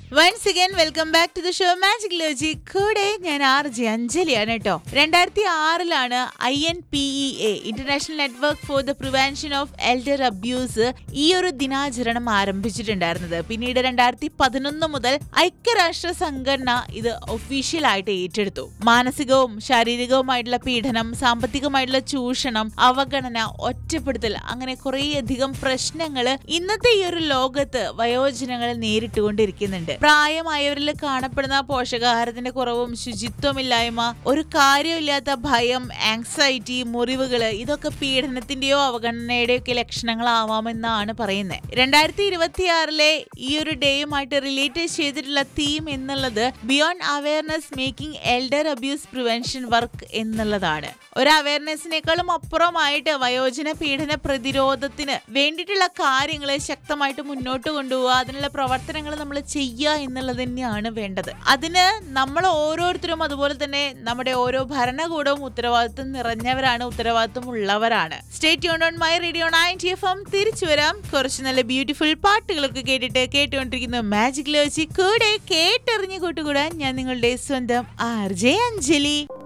once again welcome back to the show magic ലോജി കൂടെ ഞാൻ ആർ ജെ അഞ്ജലിയാണ് കേട്ടോ രണ്ടായിരത്തി ആറിലാണ് I N P E A international network for the prevention of elder abuse ഈ ഒരു ദിനാചരണം ആരംഭിച്ചിട്ടുണ്ടായിരുന്നത് പിന്നീട് രണ്ടായിരത്തി പതിനൊന്ന് മുതൽ ഐക്യരാഷ്ട്ര സംഘടന ഇത് ഒഫീഷ്യലായിട്ട് ഏറ്റെടുത്തു മാനസികവും ശാരീരികവുമായിട്ടുള്ള പീഡനം സാമ്പത്തികമായിട്ടുള്ള ചൂഷണം അവഗണന ഒറ്റപ്പെടുത്തൽ അങ്ങനെ കുറേയധികം പ്രശ്നങ്ങൾ ഇന്നത്തെ ഈ ഒരു ലോകത്ത് വയോജനങ്ങൾ നേരിട്ടുകൊണ്ടിരിക്കുന്നുണ്ട് പ്രായമായവരിൽ കാണപ്പെടുന്ന പോഷകാഹാരത്തിന്റെ കുറവും ശുചിത്വമില്ലായ്മ ഒരു കാര്യമില്ലാത്ത ഭയം ആങ്സൈറ്റി മുറിവുകൾ ഇതൊക്കെ പീഡനത്തിന്റെയോ അവഗണനയുടെയോ ഒക്കെ ലക്ഷണങ്ങളാവാമെന്നാണ് പറയുന്നത് രണ്ടായിരത്തി ഇരുപത്തിയാറിലെ ഈ ഒരു ഡേയുമായിട്ട് റിലേറ്റ് ചെയ്തിട്ടുള്ള തീം എന്നുള്ളത് beyond awareness making elder abuse prevention work എന്നുള്ളതാണ് ഒരു അവയർനെസ്സിനേക്കാളും അപ്പുറമായിട്ട് വയോജന പീഡന പ്രതിരോധത്തിന് വേണ്ടിയിട്ടുള്ള കാര്യങ്ങൾ ശക്തമായിട്ട് മുന്നോട്ട് കൊണ്ടുപോവുക അതിനുള്ള പ്രവർത്തനങ്ങൾ നമ്മൾ ചെയ്യുക എന്നുള്ളത് തന്നെയാണ് വേണ്ടത് അതിന് നമ്മൾ ഓരോരുത്തരും അതുപോലെ തന്നെ നമ്മുടെ ഓരോ ഭരണകൂടവും ഉത്തരവാദിത്വം നിറഞ്ഞവരാണ് ഉത്തരവാദിത്വം ഉള്ളവരാണ് state on my radio ninety F M തിരിച്ചു വരാം കുറച്ച് നല്ല ബ്യൂട്ടിഫുൾ പാട്ടുകളൊക്കെ കേട്ടിട്ട് കേട്ടുകൊണ്ടിരിക്കുന്ന മാജിക് ലോജി കൂടെ കേട്ടെറിഞ്ഞു കൂട്ടുകൂടാൻ ഞാൻ നിങ്ങളുടെ സ്വന്തം ആർ ജെ അഞ്ജലി